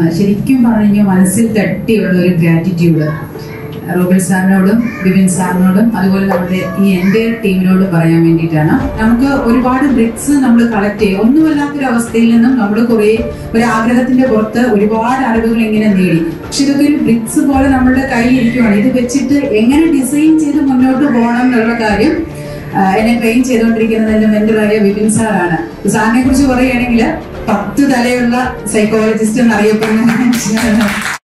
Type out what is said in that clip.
ശരിക്കും പറഞ്ഞു മനസ്സിൽ തട്ടിയുള്ള ഒരു ഗ്രാറ്റിറ്റ്യൂഡ് റോബിൻ സാറിനോടും ബിബിൻ സാറിനോടും അതുപോലെ നമ്മുടെ ഈ എൻ്റെ ടീമിനോടും പറയാൻ വേണ്ടിയിട്ടാണ് നമുക്ക് ഒരുപാട് ബ്രിക്സ് നമ്മൾ കളക്ട് ചെയ്യും ഒന്നുമല്ലാത്തൊരു അവസ്ഥയിൽ നിന്നും നമ്മൾ കുറേ ഒരു ആഗ്രഹത്തിന്റെ പുറത്ത് ഒരുപാട് അറിവുകൾ ഇങ്ങനെ നേടി പക്ഷെ ഇതൊക്കെ ഒരു ബ്രിക്സ് പോലെ നമ്മുടെ കയ്യിൽ ഇരിക്കുവാണ് ഇത് വെച്ചിട്ട് എങ്ങനെ ഡിസൈൻ ചെയ്ത് മുന്നോട്ട് പോകണം എന്നുള്ള കാര്യം ആ, എന്നെ ട്രെയിൻ ചെയ്തുകൊണ്ടിരിക്കുന്നത് എന്റെ മെന്ററായ വിപിൻ സാറാണ് സാറിനെ കുറിച്ച് പറയുകയാണെങ്കിൽ പത്ത് തലയുള്ള സൈക്കോളജിസ്റ്റ് എന്നറിയപ്പെടുന്ന മനുഷ്യനാണ്